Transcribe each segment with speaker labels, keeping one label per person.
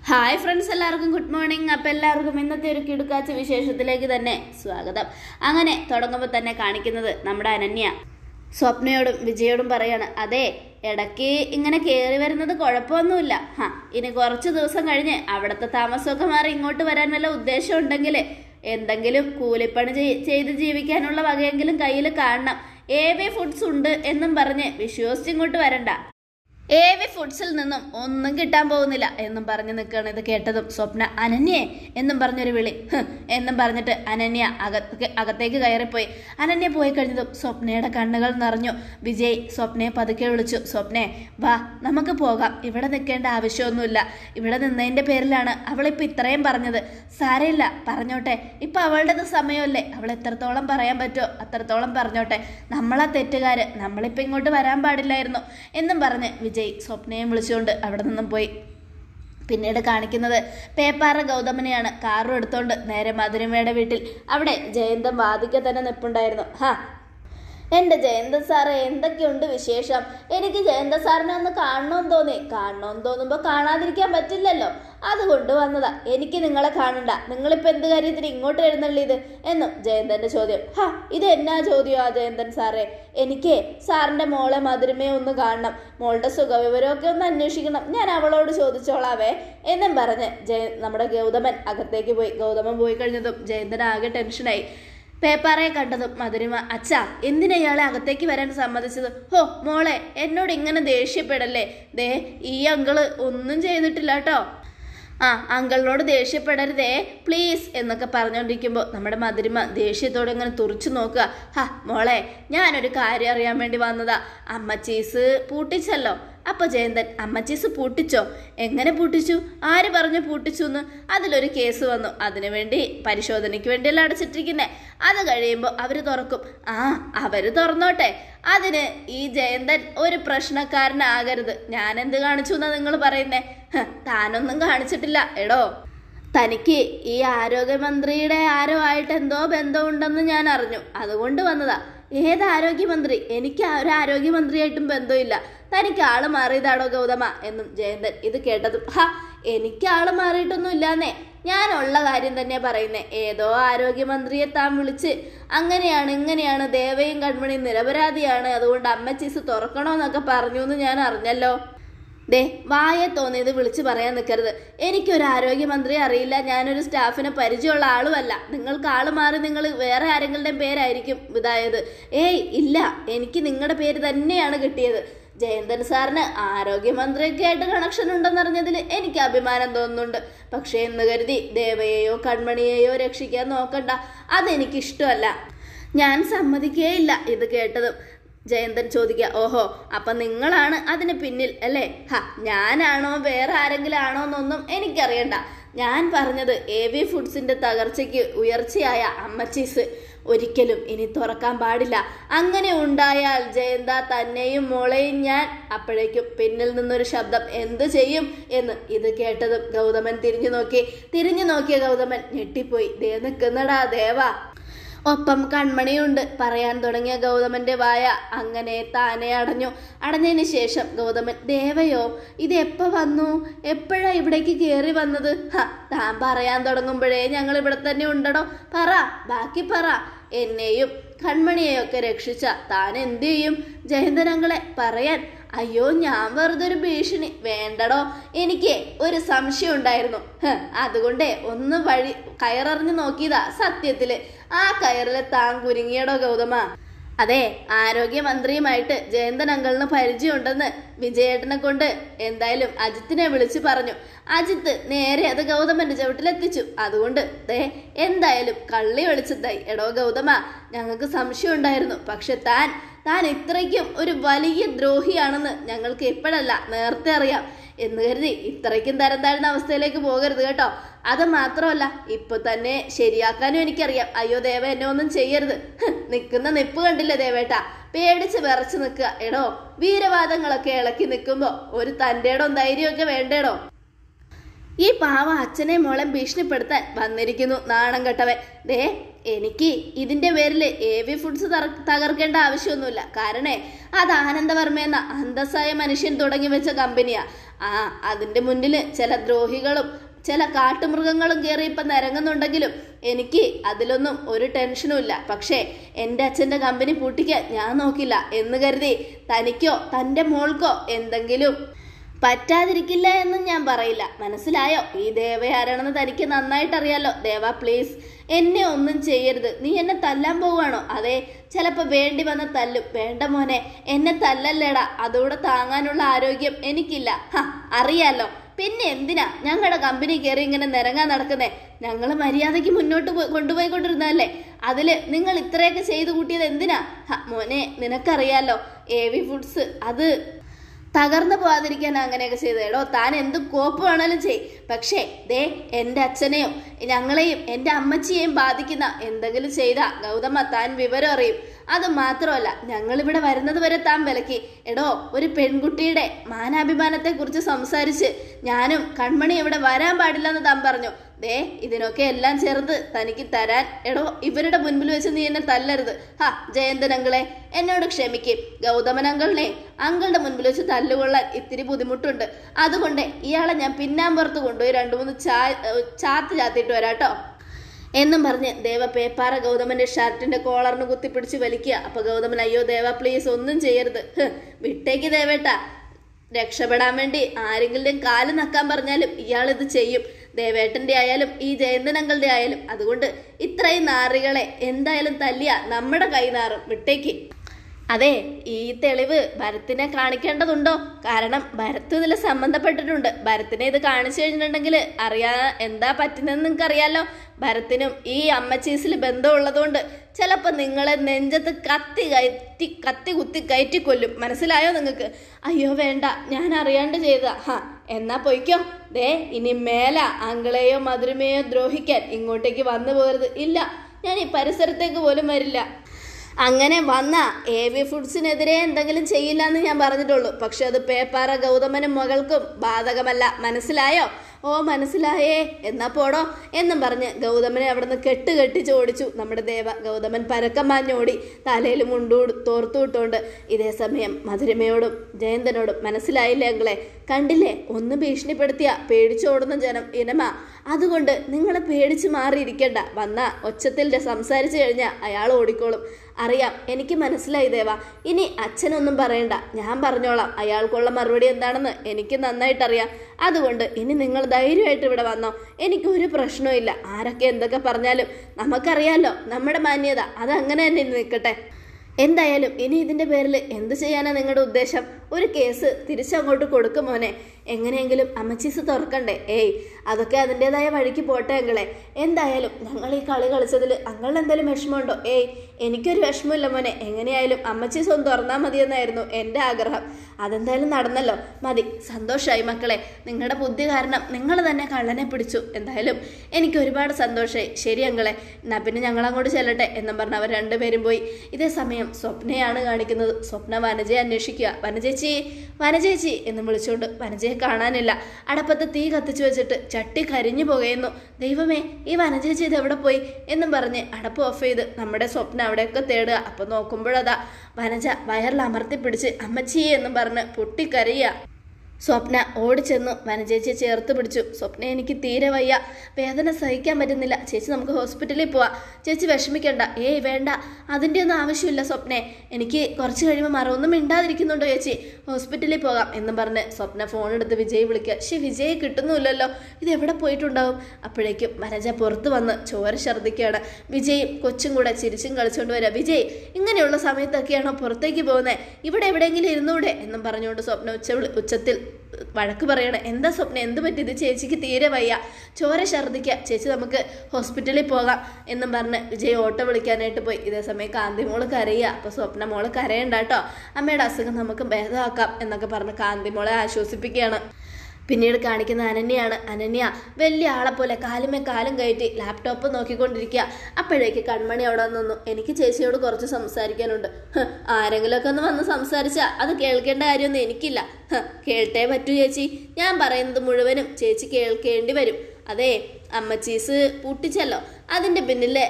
Speaker 1: hi friends എല്ലാവർക്കും good morning അപ്പം എല്ലാവർക്കും ഇന്നത്തെ ഒരു കിടുക്കാച്ച വിശേഷത്തിലേക്ക് തന്നെ സ്വാഗതം അങ്ങനെ തുടങ്ങുമ്പോൾ തന്നെ കാണിക്കുന്നത് നമ്മുടെ അനന്യ സ്വപ്നയോടും വിജയോടും പറയാണ് അതെ ഇടയ്ക്ക് ഇങ്ങനെ കയറി വരുന്നത് കുഴപ്പമൊന്നുമില്ല ഹാ ഇനി കുറച്ച് ദിവസം കഴിഞ്ഞ് അവിടുത്തെ താമസമൊക്കെ മാറി ഇങ്ങോട്ട് വരാൻ വല്ല ഉദ്ദേശം ഉണ്ടെങ്കിൽ എന്തെങ്കിലും കൂലിപ്പണി ചെയ്- ചെയ്ത് ജീവിക്കാനുള്ള വകയെങ്കിലും കയ്യിൽ കാണണം എ വി ഫുഡ്സ് ഉണ്ട് എന്നും പറഞ്ഞ് വിശ്വസിച്ച് ഇങ്ങോട്ട് വരണ്ട എ വി ഫുഡ്സിൽ നിന്നും ഒന്നും കിട്ടാൻ പോകുന്നില്ല എന്നും പറഞ്ഞ് നിൽക്കുകയാണ് ഇത് കേട്ടതും സ്വപ്ന അനന്യേ എന്നും പറഞ്ഞൊരു വിളി "ഹ്" എന്നും പറഞ്ഞിട്ട് അനന്യ അകത്ത് അകത്തേക്ക് കയറിപ്പോയി അനന്യ പോയി കഴിഞ്ഞതും സ്വപ്നയുടെ കണ്ണുകൾ നിറഞ്ഞു വിജയ് സ്വപ്നയെ പതുക്കെ വിളിച്ചു സ്വപ്നെ വാ നമുക്ക് പോകാം ഇവിടെ നിൽക്കേണ്ട ആവശ്യമൊന്നുമില്ല ഇവിടെ നിന്നതിൻ്റെ പേരിലാണ് അവളിപ്പോൾ ഇത്രയും പറഞ്ഞത് സാരമില്ല പറഞ്ഞോട്ടെ ഇപ്പം അവളുടേത് സമയമല്ലേ അവൾ എത്രത്തോളം പറയാൻ പറ്റുമോ അത്രത്തോളം പറഞ്ഞോട്ടെ നമ്മളാ തെറ്റുകാര് നമ്മളിപ്പോൾ ഇങ്ങോട്ട് വരാൻ പാടില്ലായിരുന്നു എന്നും പറഞ്ഞ് വിജയ് സ്വപ്നയും വിളിച്ചുകൊണ്ട് അവിടെ നിന്നും പോയി പിന്നീട് കാണിക്കുന്നത് പേപ്പാറ ഗൗതമനെയാണ് കാറും എടുത്തോണ്ട് നേരെ മധുരമയുടെ വീട്ടിൽ അവിടെ ജയന്തം വാദിക്ക തന്നെ നിൽപ്പുണ്ടായിരുന്നു ഹാ എൻ്റെ ജയന്ത സാറേ എന്തൊക്കെയുണ്ട് വിശേഷം എനിക്ക് ജയന്ത സാറിനെ ഒന്ന് കാണണമെന്ന് തോന്നി കാണണമെന്ന് തോന്നുമ്പോൾ കാണാതിരിക്കാൻ പറ്റില്ലല്ലോ അതുകൊണ്ട് വന്നതാ എനിക്ക് നിങ്ങളെ കാണണ്ട നിങ്ങളിപ്പോൾ എന്ത് കാര്യത്തിന് ഇങ്ങോട്ട് എഴുന്നള്ളിയത് എന്നും ജയന്തന്റെ ചോദ്യം ഹാ ഇത് എന്നാ ചോദ്യമാ ജയന്തൻ സാറേ എനിക്ക് സാറിന്റെ മോളെ മധുരമേ ഒന്ന് കാണണം മോളുടെ സുഖവിവരമൊക്കെ ഒന്ന് അന്വേഷിക്കണം ഞാൻ അവളോട് ചോദിച്ചോളാവേ എന്നും പറഞ്ഞ് ജയ നമ്മുടെ ഗൗതമൻ അകത്തേക്ക് പോയി ഗൗതമൻ പോയി കഴിഞ്ഞതും ജയന്തൻ ആകെ ടെൻഷനായി പേപ്പാറയെ കണ്ടതും മധുരിമ അച്ഛാ എന്തിനാ ഇയാളെ അകത്തേക്ക് വരാൻ സമ്മതിച്ചത് ഹോ മോളെ എന്നോട് ഇങ്ങനെ ദേഷ്യപ്പെടല്ലേ ദേ ഈ അങ്കിള് ഒന്നും ചെയ്തിട്ടില്ല കേട്ടോ ആ അങ്കിളിനോട് ദേഷ്യപ്പെടരുതേ പ്ലീസ് എന്നൊക്കെ പറഞ്ഞുകൊണ്ടിരിക്കുമ്പോൾ നമ്മുടെ മധുരിമ ദേഷ്യത്തോടെ ഇങ്ങനെ തുറച്ചു നോക്കുക ഹാ മോളെ ഞാനൊരു കാര്യം അറിയാൻ വേണ്ടി വന്നതാ അമ്മ ചീസ് പൂട്ടിച്ചല്ലോ അപ്പൊ ജയന്തൻ അമ്മച്ചീസ് പൂട്ടിച്ചോ എങ്ങനെ പൂട്ടിച്ചു ആര് പറഞ്ഞു പൂട്ടിച്ചു എന്ന് അതിലൊരു കേസ് വന്നു അതിനു വേണ്ടി പരിശോധനയ്ക്ക് വേണ്ടിയല്ല അടച്ചിട്ടിരിക്കുന്നേ അത് കഴിയുമ്പോൾ അവര് തുറക്കും ആ അവര് തുറന്നോട്ടെ അതിന് ഈ ജയന്തൻ ഒരു പ്രശ്നക്കാരനാകരുത് ഞാൻ എന്ത് കാണിച്ചു എന്നാ നിങ്ങൾ പറയുന്നേ ഹ്, താനൊന്നും കാണിച്ചിട്ടില്ല എടോ തനിക്ക് ഈ ആരോഗ്യമന്ത്രിയുടെ ആരോ ആയിട്ട് എന്തോ ബന്ധമുണ്ടെന്ന് ഞാൻ അറിഞ്ഞു അതുകൊണ്ട് വന്നതാ ഏത് ആരോഗ്യമന്ത്രി എനിക്ക് ആ ഒരു ആരോഗ്യമന്ത്രിയായിട്ടും ബന്ധമില്ല തനിക്ക് ആള് മാറിയതാണോ ഗൗതമ എന്നും ജയന്തൻ ഇത് കേട്ടതും ഹാ എനിക്ക് ആള് മാറിയിട്ടൊന്നും ഇല്ലാന്നേ ഞാനുള്ള കാര്യം തന്നെ പറയുന്നേ ഏതോ ആരോഗ്യമന്ത്രിയെ താൻ വിളിച്ച് അങ്ങനെയാണ് ഇങ്ങനെയാണ് ദേവയും കൺമണിയും നിരപരാധിയാണ് അതുകൊണ്ട് അമ്മച്ചീസ് തുറക്കണമെന്നൊക്കെ പറഞ്ഞു എന്ന് ഞാൻ അറിഞ്ഞല്ലോ ദേ വായെ തോന്നിയത് വിളിച്ചു പറയാൻ നിൽക്കരുത് എനിക്കൊരു ആരോഗ്യമന്ത്രിയെ അറിയില്ല ഞാനൊരു സ്റ്റാഫിനെ പരിചയമുള്ള ആളുമല്ല നിങ്ങൾക്ക് ആള് മാറി നിങ്ങൾ വേറെ ആരെങ്കിലും പേരായിരിക്കും ഇതായത് ഏയ് ഇല്ല എനിക്ക് നിങ്ങളുടെ പേര് തന്നെയാണ് കിട്ടിയത് ജയന്തൻ സാറിന് ആരോഗ്യമന്ത്രിയൊക്കെ ആയിട്ട് കണക്ഷൻ ഉണ്ടെന്നറിഞ്ഞതിൽ എനിക്ക് അഭിമാനം തോന്നുന്നുണ്ട് പക്ഷേ എന്ന് കരുതി ദേവയെയോ കൺമണിയെയോ രക്ഷിക്കാൻ നോക്കണ്ട അതെനിക്കിഷ്ടമല്ല ഞാൻ സമ്മതിക്കേയില്ല ഇത് കേട്ടതും ജയന്തൻ ചോദിക്കുക ഓഹോ അപ്പൊ നിങ്ങളാണ് അതിന് പിന്നിൽ അല്ലേ ഹ ഞാനാണോ വേറെ ആരെങ്കിലും ആണോ എന്നൊന്നും എനിക്കറിയണ്ട ഞാൻ പറഞ്ഞത് എ വി ഫുഡ്സിന്റെ തകർച്ചയ്ക്ക് ഉയർച്ചയായ അമ്മച്ചീസ് ഒരിക്കലും ഇനി തുറക്കാൻ പാടില്ല അങ്ങനെ ഉണ്ടായാൽ ജയന്ത തന്നെയും മോളെയും ഞാൻ അപ്പോഴേക്കും പിന്നിൽ നിന്നൊരു ശബ്ദം എന്തു ചെയ്യും എന്ന് ഇത് കേട്ടതും ഗൗതമൻ തിരിഞ്ഞു നോക്കി തിരിഞ്ഞു നോക്കിയ ഗൗതമൻ ഞെട്ടിപ്പോയി ദേ നിൽക്കുന്നടാ ദേവാ ഒപ്പം കൺമണിയുണ്ട് പറയാൻ തുടങ്ങിയ ഗൗതമന്റെ വായ അങ്ങനെ താനെ അടഞ്ഞു അടഞ്ഞതിന് ശേഷം ഗൗതമൻ ദേവയോ ഇത് എപ്പോ വന്നു എപ്പോഴാ ഇവിടേക്ക് കയറി വന്നത് ഹ താൻ പറയാൻ തുടങ്ങുമ്പോഴേ ഞങ്ങൾ ഇവിടെ തന്നെ ഉണ്ടടോ പറ ബാക്കി പറ എന്നെയും കൺമണിയെയൊക്കെ രക്ഷിച്ച താൻ എന്തു ചെയ്യും ജയന്തനങ്ങളെ പറയാൻ അയ്യോ ഞാൻ വെറുതെ ഒരു ഭീഷണി വേണ്ടടോ എനിക്ക് ഒരു സംശയം ഉണ്ടായിരുന്നു ഹ്, അതുകൊണ്ടേ ഒന്ന് വഴി കയററിഞ്ഞു നോക്കിയതാ സത്യത്തില് ആ കയറില് താൻ കുരുങ്ങിയടോ ഗൗതമ അതെ ആരോഗ്യമന്ത്രിയുമായിട്ട് ജയന്തൻ അങ്കളിന് പരിചയമുണ്ടെന്ന് വിജയേട്ടനെ കൊണ്ട് എന്തായാലും അജിത്തിനെ വിളിച്ചു പറഞ്ഞു അജിത്ത് നേരെ അത് ഗൗതമന്റെ ചവിട്ടിലെത്തിച്ചു അതുകൊണ്ട് ദേ എന്തായാലും കള്ളി വിളിച്ചതായി എടോ ഗൗതമ ഞങ്ങൾക്ക് സംശയം ഉണ്ടായിരുന്നു പക്ഷെ താൻ താൻ ഇത്രയ്ക്കും ഒരു വലിയ ദ്രോഹിയാണെന്ന് ഞങ്ങൾക്ക് ഇപ്പോഴല്ല നേരത്തെ അറിയാം എന്ന് കരുതി ഇത്രയ്ക്കും തരം താഴ്ന്ന അവസ്ഥയിലേക്ക് പോകരുത് കേട്ടോ അത് മാത്രമല്ല ഇപ്പൊ തന്നെ ശരിയാക്കാനും എനിക്കറിയാം അയ്യോ ദേവ എന്നെ ഒന്നും ചെയ്യരുത് ഹ്, നിൽക്കുന്ന നിപ്പ് കണ്ടില്ലേ ദേവേട്ട പേടിച്ച് വിറച്ച് നിൽക്കുക എടോ വീരവാദങ്ങളൊക്കെ ഇളക്കി നിൽക്കുമ്പോ ഒരു തൻ്റെടോ ധൈര്യമൊക്കെ വേണ്ടേടോ ഈ പാവ അച്ഛനെ മോളെ ഭീഷണിപ്പെടുത്താൻ വന്നിരിക്കുന്നു നാണം കെട്ടവൻ ദേ എനിക്ക് ഇതിന്റെ പേരിൽ എ വി ഫുഡ്സ് തറ- തകർക്കേണ്ട ആവശ്യമൊന്നുമില്ല കാരണേ അത് ആനന്ദവർമ്മ എന്ന അന്തസ്സായ മനുഷ്യൻ തുടങ്ങി വെച്ച കമ്പനിയാ ആ അതിന്റെ മുന്നിൽ ചില ദ്രോഹികളും ചില കാട്ടുമൃഗങ്ങളും കയറി ഇപ്പം നിരങ്ങുന്നുണ്ടെങ്കിലും എനിക്ക് അതിലൊന്നും ഒരു ടെൻഷനും ഇല്ല പക്ഷേ എൻ്റെ അച്ഛൻ്റെ കമ്പനി പൂട്ടിക്കാൻ ഞാൻ നോക്കില്ല എന്ന് കരുതി തനിക്കോ തൻ്റെ മോൾക്കോ എന്തെങ്കിലും പറ്റാതിരിക്കില്ല എന്നും ഞാൻ പറയില്ല മനസ്സിലായോ ഈ ദേവ ആരാണെന്ന് തനിക്ക് നന്നായിട്ട് അറിയാലോ ദേവ പ്ലീസ് എന്നെ ഒന്നും ചെയ്യരുത് നീ എന്നെ തല്ലാൻ പോവുകയാണോ അതെ ചിലപ്പോൾ വേണ്ടി വന്ന തല്ലും വേണ്ട മോനെ എന്നെ തല്ലല്ലേടാ അതോടെ താങ്ങാനുള്ള ആരോഗ്യം എനിക്കില്ല ഹ അറിയാലോ പിന്നെ എന്തിനാ ഞങ്ങളുടെ കമ്പനി കയറി ഇങ്ങനെ നിരങ്ങാൻ നടക്കുന്നേ ഞങ്ങൾ മര്യാദയ്ക്ക് മുന്നോട്ട് പോയി കൊണ്ടുപോയിക്കൊണ്ടിരുന്നതല്ലേ അതില് നിങ്ങൾ ഇത്രയൊക്കെ ചെയ്തു കൂട്ടിയത് എന്തിനാ ഹ, മോനെ നിനക്കറിയാലോ എ വി ഫുഡ്സ് അത് തകർന്നു പോകാതിരിക്കാൻ അങ്ങനെയൊക്കെ ചെയ്തത് എടോ താൻ എന്ത് കോപ്പ് വേണേലും ചെയ് പക്ഷേ ദേ എൻ്റെ അച്ഛനെയും ഞങ്ങളെയും എൻ്റെ അമ്മച്ചിയെയും ബാധിക്കുന്ന എന്തെങ്കിലും ചെയ്താ ഗൗതമ താൻ വിവരം അറിയും അത് മാത്രമല്ല ഞങ്ങളിവിടെ വരുന്നത് വരെ താൻ വിലക്കി എടോ ഒരു പെൺകുട്ടിയുടെ മാനാഭിമാനത്തെക്കുറിച്ച് സംസാരിച്ച് ഞാനും കൺമണി ഇവിടെ വരാൻ പാടില്ലെന്ന് താൻ പറഞ്ഞു ദേ ഇതിനൊക്കെ എല്ലാം ചേർത്ത് തനിക്ക് തരാൻ എടോ ഇവരുടെ മുൻപിൽ വെച്ച് നീ എന്നെ തല്ലരുത് ഹാ ജയന്തൻ അങ്കിളെ എന്നോട് ക്ഷമിക്കും ഗൗതമൻ അങ്കിളിനെ അങ്കിളുടെ മുൻപിൽ വെച്ച് തല്ലുകൊള്ളാൻ ഇത്തിരി ബുദ്ധിമുട്ടുണ്ട് അതുകൊണ്ട് ഇയാളെ ഞാൻ പിന്നാമ്പുറത്ത് കൊണ്ടുപോയി രണ്ടു മൂന്ന് ചാ ചാത്ത് ചാത്തിയിട്ട് വരാട്ടോ എന്നും പറഞ്ഞ് ദേവ പേപ്പാറ ഗൗതമന്റെ ഷർട്ടിന്റെ കോളറിന് കുത്തിപ്പിടിച്ച് വലിക്കുക അപ്പൊ ഗൗതമൻ അയ്യോ ദേവ പ്ലീസ് ഒന്നും ചെയ്യരുത് ഹ്, വിട്ടേക്ക് ദേവേട്ടാ രക്ഷപ്പെടാൻ വേണ്ടി ആരെങ്കിലും കാല് നക്കാൻ പറഞ്ഞാലും ഇയാൾ ഇത് ചെയ്യും ദേവേട്ടന്റെ ആയാലും ഈ ജയന്തൻ അങ്കളുടെ ആയാലും അതുകൊണ്ട് ഇത്രയും നാറികളെ എന്തായാലും തല്ലിയ നമ്മുടെ കൈ നാറും വിട്ടേക്ക് അതെ ഈ തെളിവ് ഭരത്തിനെ കാണിക്കേണ്ടതുണ്ടോ കാരണം ഭരത് ഇതിൽ സംബന്ധപ്പെട്ടിട്ടുണ്ട് ഭരത്തിനെ ഇത് കാണിച്ചു കഴിഞ്ഞിട്ടുണ്ടെങ്കിൽ അറിയാ എന്താ പറ്റുന്നതെന്ന് നിങ്ങൾക്ക് അറിയാലോ ഭരത്തിനും ഈ അമ്മച്ചീസിൽ ബന്ധമുള്ളതുകൊണ്ട് ചിലപ്പോൾ നിങ്ങളെ നെഞ്ചത്ത് കത്തി കയറ്റി കത്തി കുത്തി കയറ്റി കൊല്ലും മനസ്സിലായോ നിങ്ങൾക്ക് അയ്യോ വേണ്ട ഞാൻ അറിയാണ്ട് ചെയ്തതാ ഹാ എന്നാ പൊയ്ക്കോ ദേ ഇനി മേല അങ്കിളെയോ മധുരമയോ ദ്രോഹിക്കാൻ ഇങ്ങോട്ടേക്ക് വന്നു പോകരുത് ഇല്ല ഞാൻ ഈ പരിസരത്തേക്ക് പോലും വരില്ല അങ്ങനെ വന്ന എ വി ഫുഡ്സിനെതിരെ എന്തെങ്കിലും ചെയ്യില്ല എന്ന് ഞാൻ പറഞ്ഞിട്ടുള്ളൂ പക്ഷെ അത് പേപ്പാറ ഗൗതമനും മകൾക്കും ബാധകമല്ല മനസ്സിലായോ ഓ മനസ്സിലായേ എന്നാ പോടോ എന്നും പറഞ്ഞ് ഗൗതമനെ അവിടുന്ന് കെട്ട് കെട്ടിച്ച് ഓടിച്ചു നമ്മുടെ ദേവ ഗൗതമൻ പരക്കം മാഞ്ഞോടി തലയിൽ മുണ്ടൂട് തോർത്തുവിട്ടുകൊണ്ട് ഇതേ സമയം മധുരമയോടും ജയന്തനോടും മനസ്സിലായില്ലേ അങ്ങളെ കണ്ടില്ലേ ഒന്ന് ഭീഷണിപ്പെടുത്തിയ പേടിച്ചോടുന്ന ജനം ഇനമ അതുകൊണ്ട് നിങ്ങൾ പേടിച്ച് മാറിയിരിക്കണ്ട വന്ന ഒച്ചത്തിൽ സംസാരിച്ചു കഴിഞ്ഞാൽ അയാൾ ഓടിക്കോളും അറിയാം എനിക്ക് മനസ്സിലായി ദേവ ഇനി അച്ഛനൊന്നും പറയണ്ട ഞാൻ പറഞ്ഞോളാം അയാൾക്കുള്ള മറുപടി എന്താണെന്ന് എനിക്ക് നന്നായിട്ടറിയാം അതുകൊണ്ട് ഇനി നിങ്ങൾ ധൈര്യമായിട്ട് ഇവിടെ വന്നോ എനിക്കൊരു പ്രശ്നവും ആരൊക്കെ എന്തൊക്കെ പറഞ്ഞാലും നമുക്കറിയാലോ നമ്മുടെ മാന്യത അതങ്ങനെ തന്നെ നിൽക്കട്ടെ എന്തായാലും ഇനി ഇതിന്റെ പേരിൽ എന്ത് ചെയ്യാനാ നിങ്ങളുടെ ഉദ്ദേശം ഒരു കേസ് തിരിച്ചങ്ങോട്ട് കൊടുക്കും മോനെ എങ്ങനെയെങ്കിലും അമ്മച്ചീസ് തുറക്കണ്ടേ ഏയ് അതൊക്കെ അതിൻ്റെതായ വഴിക്ക് പോട്ടെ അങ്ങളെ എന്തായാലും ഞങ്ങൾ ഈ കളി കളിച്ചതിൽ അങ്ങളുടെ എന്തെങ്കിലും വിഷമമുണ്ടോ ഏയ് എനിക്കൊരു വിഷമമില്ല മോനെ എങ്ങനെയായാലും അമ്മച്ചീസ് ഒന്ന് തുറന്നാൽ മതിയെന്നായിരുന്നു എൻ്റെ ആഗ്രഹം അതെന്തായാലും നടന്നല്ലോ മതി സന്തോഷമായി മക്കളെ നിങ്ങളുടെ ബുദ്ധി കാരണം നിങ്ങൾ തന്നെ കള്ളനെ പിടിച്ചു എന്തായാലും എനിക്ക് ഒരുപാട് സന്തോഷമായി ശരി അങ്ങളെ എന്നാ പിന്നെ ഞങ്ങൾ അങ്ങോട്ട് ചെല്ലട്ടെ എന്നും പറഞ്ഞ് അവർ രണ്ടുപേരും പോയി ഇതേ സമയം സ്വപ്നയാണ് കാണിക്കുന്നത് സ്വപ്ന വനജയെ അന്വേഷിക്കുക വനജേച്ചി വനജേച്ചി എന്ന് വിളിച്ചുകൊണ്ട് വനജയെ കാണാനില്ല അടപ്പത്ത് തീ കത്തിച്ചു വെച്ചിട്ട് ചട്ടി കരിഞ്ഞു പുകയുന്നു ദൈവമേ ഈ വനജേച്ചി ഇത് എവിടെ പോയി എന്നും പറഞ്ഞ് അടപ്പ് ഓഫ് ചെയ്ത് നമ്മുടെ സ്വപ്ന അവിടെയൊക്കെ തേടുക അപ്പൊ നോക്കുമ്പോഴതാ വനജ വയറിൽ അമർത്തി പിടിച്ച് അമ്മച്ചി എന്നും പറഞ്ഞ് പൊട്ടിക്കരയുക സ്വപ്ന ഓടിച്ചെന്നു വനചേച്ചിയെ ചേർത്ത് പിടിച്ചു സ്വപ്ന എനിക്ക് തീരെ വയ്യ വേദന സഹിക്കാൻ പറ്റുന്നില്ല ചേച്ചി നമുക്ക് ഹോസ്പിറ്റലിൽ പോവാം ചേച്ചി വിഷമിക്കണ്ട ഏയ് വേണ്ട അതിൻ്റെ ഒന്നും ആവശ്യമില്ല സ്വപ്നെ എനിക്ക് കുറച്ച് കഴിയുമ്പോൾ മറവൊന്നും മിണ്ടാതിരിക്കുന്നുണ്ടോ ചേച്ചി ഹോസ്പിറ്റലിൽ പോകാം എന്നും പറഞ്ഞ് സ്വപ്ന ഫോൺ എടുത്ത് വിജയ് വിളിക്കുക പക്ഷേ വിജയ് കിട്ടുന്നുമില്ലല്ലോ ഇത് എവിടെ പോയിട്ടുണ്ടാവും അപ്പോഴേക്കും വനജ പുറത്ത് വന്ന് ചോര ഛർദ്ദിക്കുകയാണ് വിജയും കൊച്ചും കൂടെ ചിരിച്ചും കളിച്ചുകൊണ്ട് വരാം വിജയ് ഇങ്ങനെയുള്ള സമയത്തൊക്കെയാണോ പുറത്തേക്ക് പോകുന്നത് ഇവിടെ എവിടെയെങ്കിലും ഇരുന്നൂടെ എന്നും പറഞ്ഞുകൊണ്ട് സ്വപ്ന ഉച്ച വിളി- ഉച്ചത്തിൽ വഴക്ക് പറയണേ എന്താ സ്വപ്നം എന്ത് പറ്റിയത് ചേച്ചിക്ക് തീരെ വയ്യ ചോര ഛർദ്ദിക്കുക ചേച്ചി നമുക്ക് ഹോസ്പിറ്റലിൽ പോകാം എന്നും പറഞ്ഞ് വിജയ് ഓട്ടോ വിളിക്കാനായിട്ട് പോയി ഇതേ സമയം കാന്തി മോള് കരയുക അപ്പോൾ സ്വപ്ന മോള് കരയണ്ട കേട്ടോ അമ്മയുടെ അസുഖം നമുക്ക് ഭേദമാക്കാം എന്നൊക്കെ പറഞ്ഞ് കാന്തി മോളെ ആശ്വസിപ്പിക്കുകയാണ് പിന്നീട് കാണിക്കുന്ന അനന്യയാണ് അനന്യ വലിയ ആളെ പോലെ കാലുമേ കാലും കയറ്റി ലാപ്ടോപ്പ് നോക്കിക്കൊണ്ടിരിക്കുക അപ്പോഴേക്ക് കൺമണി അവിടെ നിന്നു എനിക്ക് ചേച്ചിയോട് കുറച്ച് സംസാരിക്കാനുണ്ട് ഹ്, ആരെങ്കിലുമൊക്കെ ഒന്ന് വന്ന് സംസാരിച്ചാൽ അത് കേൾക്കേണ്ട കാര്യമൊന്നും എനിക്കില്ല ഹ്, കേട്ടേ പറ്റൂ ചേച്ചി ഞാൻ പറയുന്നത് മുഴുവനും ചേച്ചി കേൾക്കേണ്ടി വരും അതെ അമ്മച്ചീസ് പൂട്ടിച്ചല്ലോ അതിൻ്റെ പിന്നിലെ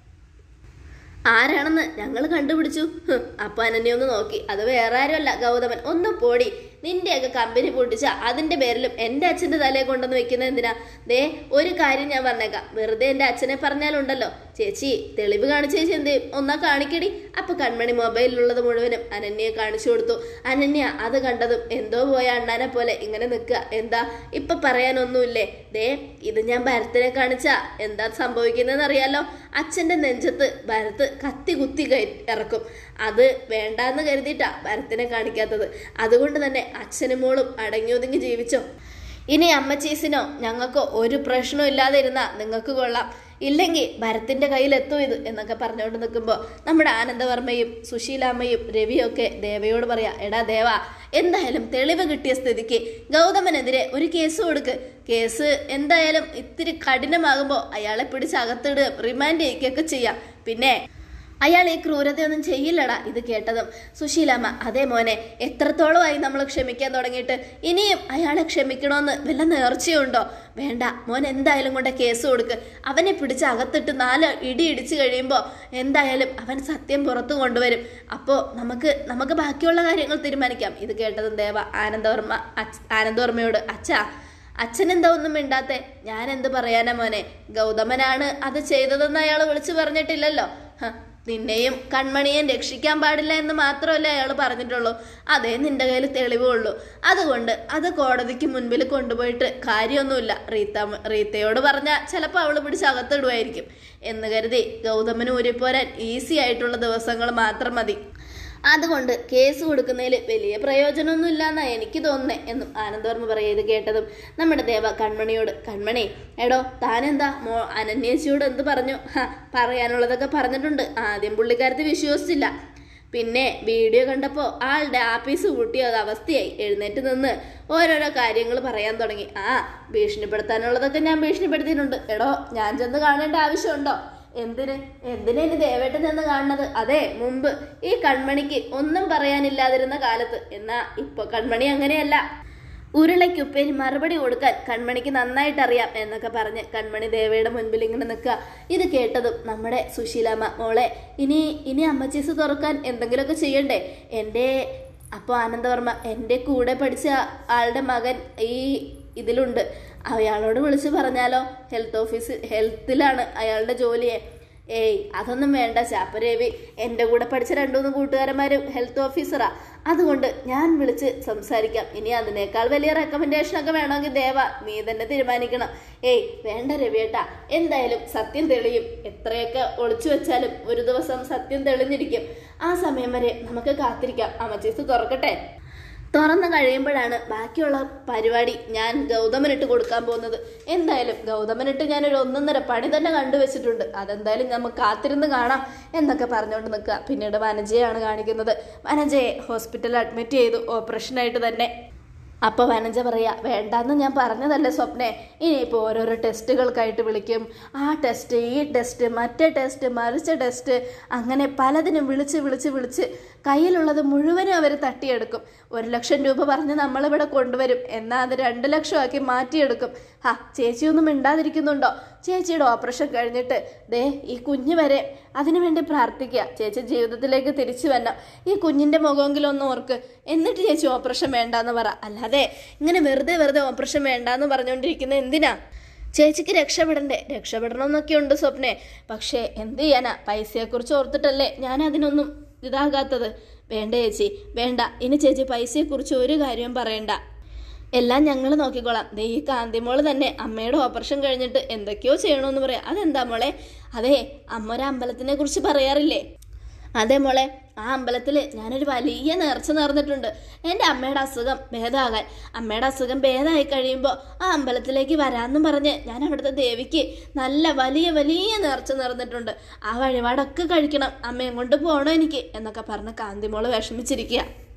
Speaker 1: ആരാണെന്ന് ഞങ്ങൾ കണ്ടുപിടിച്ചു ഹ്, അപ്പൊ അനന്യ ഒന്ന് നോക്കി അത് വേറെ ആരുമല്ല ഗൗതമൻ ഒന്ന് പോടി നിന്റെയൊക്കെ കമ്പനി പൊട്ടിച്ച അതിന്റെ പേരിലും എന്റെ അച്ഛന്റെ തലയെ കൊണ്ടുവന്ന് വെക്കുന്നത് എന്തിനാ ദേ ഒരു കാര്യം ഞാൻ പറഞ്ഞേക്കാം വെറുതെ എന്റെ അച്ഛനെ പറഞ്ഞാലുണ്ടല്ലോ ചേച്ചി തെളിവ് കാണിച്ച ചേച്ചി എന്ത് ചെയ്യും ഒന്നാ കാണിക്കടി അപ്പൊ കൺമണി മൊബൈലിലുള്ളത് മുഴുവനും അനന്യയെ കാണിച്ചു കൊടുത്തു അനന്യ അത് കണ്ടതും എന്തോ പോയ അണ്ണാനെ പോലെ ഇങ്ങനെ നിൽക്കുക എന്താ ഇപ്പൊ പറയാനൊന്നുമില്ലേ ദേ ഇത് ഞാൻ ഭരത്തിനെ കാണിച്ച എന്താ സംഭവിക്കുന്നതെന്ന് അറിയാലോ അച്ഛന്റെ നെഞ്ചത്ത് ഭരത്ത് കത്തി കുത്തി കയ- ഇറക്കും അത് വേണ്ടാന്ന് കരുതിയിട്ടാ ഭരത്തിനെ കാണിക്കാത്തത് അതുകൊണ്ട് തന്നെ അച്ഛനും മോളും അടങ്ങി ഒതുങ്ങി ജീവിച്ചോ ഇനി അമ്മച്ചീസിനോ ഞങ്ങൾക്കോ ഒരു പ്രശ്നവും ഇല്ലാതെ ഇരുന്നാ നിങ്ങൾക്ക് കൊള്ളാം ഇല്ലെങ്കിൽ ഭരത്തിന്റെ കയ്യിലെത്തും ഇത് എന്നൊക്കെ പറഞ്ഞുകൊണ്ട് നിൽക്കുമ്പോൾ നമ്മുടെ ആനന്ദവർമ്മയും സുശീലാമ്മയും രവിയൊക്കെ ദേവയോട് പറയാ എടാ ദേവ എന്തായാലും തെളിവ് കിട്ടിയ സ്ഥിതിക്ക് ഗൗതമനെതിരെ ഒരു കേസ് കൊടുക്ക് കേസ് എന്തായാലും ഇത്തിരി കഠിനമാകുമ്പോൾ അയാളെ പിടിച്ച് അകത്തിടുകയും റിമാൻഡ് ചെയ്യിക്കുകയൊക്കെ ചെയ്യാം പിന്നെ അയാൾ ഈ ക്രൂരതയൊന്നും ചെയ്യില്ലടാ ഇത് കേട്ടതും സുശീലാമ്മ അതേ മോനെ എത്രത്തോളമായി നമ്മൾ ക്ഷമിക്കാൻ തുടങ്ങിയിട്ട് ഇനിയും അയാളെ ക്ഷമിക്കണമെന്ന് വല്ല നേർച്ചയുണ്ടോ വേണ്ട മോൻ എന്തായാലും കൊണ്ട് കേസ് കൊടുക്ക് അവനെ പിടിച്ച് അകത്തിട്ട് നാല് ഇടി ഇടിച്ചു കഴിയുമ്പോൾ എന്തായാലും അവൻ സത്യം പുറത്തു കൊണ്ടുവരും അപ്പോൾ നമുക്ക് നമുക്ക് ബാക്കിയുള്ള കാര്യങ്ങൾ തീരുമാനിക്കാം ഇത് കേട്ടതും ദേവ ആനന്ദവർമ്മ അച്ഛ- ആനന്ദവർമ്മയോട് അച്ഛാ അച്ഛൻ എന്താ ഒന്നും മിണ്ടാത്തെ ഞാൻ എന്ത് പറയാനാ മോനെ ഗൗതമനാണ് അത് ചെയ്തതെന്ന് അയാൾ വിളിച്ചു പറഞ്ഞിട്ടില്ലല്ലോ ഹ, നിന്നെയും കൺമണിയെയും രക്ഷിക്കാൻ പാടില്ല എന്ന് മാത്രമല്ലേ അയാൾ പറഞ്ഞിട്ടുള്ളൂ അതേ നിന്റെ കയ്യിൽ തെളിവുള്ളൂ അതുകൊണ്ട് അത് കോടതിക്ക് മുൻപിൽ കൊണ്ടുപോയിട്ട് കാര്യമൊന്നുമില്ല റീത്ത റീത്തയോട് പറഞ്ഞാൽ ചിലപ്പോൾ അവൾ പിടിച്ച് അകത്തിടുമായിരിക്കും എന്ന് കരുതി ഗൗതമന് ഊരിപ്പോരാൻ ഈസി ആയിട്ടുള്ള ദിവസങ്ങൾ മാത്രം മതി അതുകൊണ്ട് കേസ് കൊടുക്കുന്നതിൽ വലിയ പ്രയോജനമൊന്നും ഇല്ലാന്നാ എനിക്ക് തോന്നുന്നത് എന്നും ആനന്ദവർമ്മ പറയുക ഇത് കേട്ടതും നമ്മുടെ ദേവ കൺമണിയോട് കൺമണി എടോ താനെന്താ മോ അനന്യേച്ചിയോട് എന്ത് പറഞ്ഞു ഹ, പറയാനുള്ളതൊക്കെ പറഞ്ഞിട്ടുണ്ട് ആദ്യം പുള്ളിക്കാരത്തി വിശ്വസിച്ചില്ല പിന്നെ വീഡിയോ കണ്ടപ്പോൾ ആളുടെ ആപ്പീസ് കൂട്ടിയത് അവസ്ഥയായി എഴുന്നേറ്റ് നിന്ന് ഓരോരോ കാര്യങ്ങൾ പറയാൻ തുടങ്ങി ആ ഭീഷണിപ്പെടുത്താനുള്ളതൊക്കെ ഞാൻ ഭീഷണിപ്പെടുത്തിയിട്ടുണ്ട് എടോ ഞാൻ ചെന്ന് കാണേണ്ട ആവശ്യമുണ്ടോ എന്തിന് എന്തിനാ ഇനി ദേവേട്ടൻ ചെന്ന് കാണുന്നത് അതെ മുമ്പ് ഈ കൺമണിക്ക് ഒന്നും പറയാനില്ലാതിരുന്ന കാലത്ത് എന്നാ ഇപ്പൊ കൺമണി അങ്ങനെയല്ല ഉരുളയ്ക്കുപ്പേരി മറുപടി കൊടുക്കാൻ കൺമണിക്ക് നന്നായിട്ട് അറിയാം എന്നൊക്കെ പറഞ്ഞ് കൺമണി ദേവയുടെ മുൻപിൽ ഇങ്ങനെ നിൽക്കുക ഇത് കേട്ടതും നമ്മുടെ സുശീലാമ്മ മോളെ ഇനി ഇനി അമ്മച്ചീസ് തുറക്കാൻ എന്തെങ്കിലുമൊക്കെ ചെയ്യണ്ടേ എൻ്റെ അപ്പോൾ ആനന്ദവർമ്മ എൻ്റെ കൂടെ പഠിച്ച ആളുടെ മകൻ ഈ ഇതിലുണ്ട് അയാളോട് വിളിച്ച് പറഞ്ഞാലോ ഹെൽത്ത് ഓഫീസ് ഹെൽത്തിലാണ് അയാളുടെ ജോലിയെ ഏയ് അതൊന്നും വേണ്ട ചാപ്പരേവി എൻ്റെ കൂടെ പഠിച്ച രണ്ടു മൂന്ന് കൂട്ടുകാരന്മാരും ഹെൽത്ത് ഓഫീസറാ അതുകൊണ്ട് ഞാൻ വിളിച്ച് സംസാരിക്കാം ഇനി അതിനേക്കാൾ വലിയ റെക്കമെൻഡേഷനൊക്കെ വേണമെങ്കിൽ ദേവ നീ തന്നെ തീരുമാനിക്കണം ഏയ് വേണ്ട രവിയേട്ടാ എന്തായാലും സത്യം തെളിയും എത്രയൊക്കെ ഒളിച്ചു വെച്ചാലും ഒരു ദിവസം സത്യം തെളിഞ്ഞിരിക്കും ആ സമയം വരെ നമുക്ക് കാത്തിരിക്കാം അമ്മച്ചീസ് തുറക്കട്ടെ തുറന്നു കഴിയുമ്പോഴാണ് ബാക്കിയുള്ള പരിപാടി ഞാൻ ഗൗതമനിട്ട് കൊടുക്കാൻ പോകുന്നത് എന്തായാലും ഗൗതമനിട്ട് ഞാനൊരു ഒന്നൊന്നര പണി തന്നെ കണ്ടുവച്ചിട്ടുണ്ട് അതെന്തായാലും നമുക്ക് കാത്തിരുന്ന് കാണാം എന്നൊക്കെ പറഞ്ഞുകൊണ്ട് നിൽക്കുക പിന്നീട് വനജയാണ് കാണിക്കുന്നത് വനജയെ ഹോസ്പിറ്റലിൽ അഡ്മിറ്റ് ചെയ്തു ഓപ്പറേഷനായിട്ട് തന്നെ അപ്പോൾ വനജ പറയാ വേണ്ടാന്ന് ഞാൻ പറഞ്ഞതല്ലേ സ്വപ്നെ ഇനിയിപ്പോൾ ഓരോരോ ടെസ്റ്റുകൾക്കായിട്ട് വിളിക്കും ആ ടെസ്റ്റ് ഈ ടെസ്റ്റ് മറ്റേ ടെസ്റ്റ് മറിച്ച ടെസ്റ്റ് അങ്ങനെ പലതിനും വിളിച്ച് വിളിച്ച് വിളിച്ച് കയ്യിലുള്ളത് മുഴുവനും അവർ തട്ടിയെടുക്കും ഒരു ലക്ഷം രൂപ പറഞ്ഞ് നമ്മളിവിടെ കൊണ്ടുവരും എന്നാൽ അത് രണ്ട് ലക്ഷമാക്കി മാറ്റിയെടുക്കും ഹാ ചേച്ചിയൊന്നും മിണ്ടാതിരിക്കുന്നുണ്ടോ ചേച്ചിയുടെ ഓപ്പറേഷൻ കഴിഞ്ഞിട്ട് ദേ ഈ കുഞ്ഞ് വരെ അതിനു വേണ്ടി പ്രാർത്ഥിക്കുക ചേച്ചി ജീവിതത്തിലേക്ക് തിരിച്ചു വരണം ഈ കുഞ്ഞിൻ്റെ മുഖമെങ്കിലും ഒന്ന് ഓർക്ക് എന്നിട്ട് ചേച്ചി ഓപ്പറേഷൻ വേണ്ടാന്ന് പറ അല്ലാതെ ഇങ്ങനെ വെറുതെ വെറുതെ ഓപ്പറേഷൻ വേണ്ടാന്ന് പറഞ്ഞുകൊണ്ടിരിക്കുന്നത് എന്തിനാ ചേച്ചിക്ക് രക്ഷപ്പെടണ്ടേ രക്ഷപ്പെടണമെന്നൊക്കെ ഉണ്ട് സ്വപ്നെ പക്ഷേ എന്ത് ചെയ്യാനാ പൈസയെക്കുറിച്ച് ഓർത്തിട്ടല്ലേ ഞാൻ അതിനൊന്നും ഇതാകാത്തത് വേണ്ട ചേച്ചി വേണ്ട ഇനി ചേച്ചി പൈസയെക്കുറിച്ച് ഒരു കാര്യവും പറയണ്ട എല്ലാം ഞങ്ങൾ നോക്കിക്കോളാം ദേ ഈ കാന്തിമോള് തന്നെ അമ്മയുടെ ഓപ്പറേഷൻ കഴിഞ്ഞിട്ട് എന്തൊക്കെയോ ചെയ്യണമെന്ന് പറയാം അതെന്താ മോളെ അതെ അമ്മ ഒരു അമ്പലത്തിനെ കുറിച്ച് പറയാറില്ലേ അതെ മോളെ ആ അമ്പലത്തിൽ ഞാനൊരു വലിയ നേർച്ച നേർന്നിട്ടുണ്ട് എൻ്റെ അമ്മയുടെ അസുഖം ഭേദമാകാൻ അമ്മയുടെ അസുഖം ഭേദമായി കഴിയുമ്പോൾ ആ അമ്പലത്തിലേക്ക് വരാമെന്നും പറഞ്ഞ് ഞാൻ അവിടുത്തെ ദേവിക്ക് നല്ല വലിയ വലിയ നേർച്ച നേർന്നിട്ടുണ്ട് ആ വഴിപാടൊക്കെ കഴിക്കണം അമ്മയും കൊണ്ട് പോകണം എനിക്ക് എന്നൊക്കെ പറഞ്ഞ് കാന്തിമോള് വിഷമിച്ചിരിക്കുക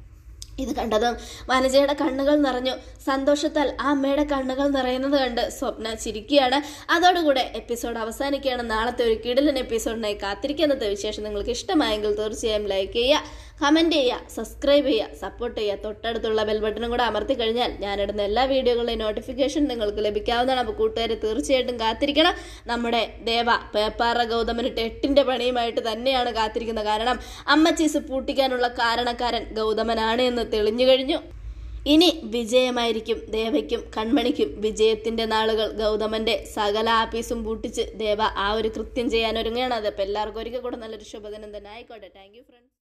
Speaker 1: ഇത് കണ്ടതും വനജയുടെ കണ്ണുകൾ നിറഞ്ഞു സന്തോഷത്താൽ ആ അമ്മയുടെ കണ്ണുകൾ നിറയുന്നത് കണ്ട് സ്വപ്ന ചിരിക്കുകയാണ് അതോടുകൂടെ എപ്പിസോഡ് അവസാനിക്കുകയാണ് നാളത്തെ ഒരു കിടിലൻ എപ്പിസോഡിനായി കാത്തിരിക്കുന്നത് വിശേഷം നിങ്ങൾക്ക് ഇഷ്ടമായെങ്കിൽ തീർച്ചയായും ലൈക്ക് ചെയ്യുക കമൻറ്റ് ചെയ്യുക സബ്സ്ക്രൈബ് ചെയ്യുക സപ്പോർട്ട് ചെയ്യുക തൊട്ടടുത്തുള്ള ബെൽ ബട്ടണും കൂടെ അമർത്തി കഴിഞ്ഞാൽ ഞാനിടുന്ന എല്ലാ വീഡിയോകളുടെയും നോട്ടിഫിക്കേഷൻ നിങ്ങൾക്ക് ലഭിക്കാവുന്നതാണ് അപ്പോൾ കൂട്ടുകാരെ തീർച്ചയായിട്ടും കാത്തിരിക്കണം നമ്മുടെ ദേവ പേപ്പാറ ഗൗതമനിട്ട് എട്ടിൻ്റെ പണിയുമായിട്ട് തന്നെയാണ് കാത്തിരിക്കുന്നത് കാരണം അമ്മച്ചീസ് പൂട്ടിക്കാനുള്ള കാരണക്കാരൻ ഗൗതമനാണ് എന്ന് തെളിഞ്ഞു കഴിഞ്ഞു ഇനി വിജയമായിരിക്കും ദേവയ്ക്കും കൺമണിക്കും വിജയത്തിന്റെ നാളുകൾ ഗൗതമന്റെ സകല ആപ്പീസും പൂട്ടിച്ച് ദേവ ആ ഒരു കൃത്യം ചെയ്യാൻ ഒരുങ്ങുകയാണ് അത് അപ്പോൾ എല്ലാവർക്കും ഒരിക്കൽ കൂടെ നല്ലൊരു ശുഭദിനം തന്നെ ആയിക്കോട്ടെ താങ്ക് യു ഫ്രണ്ട്സ്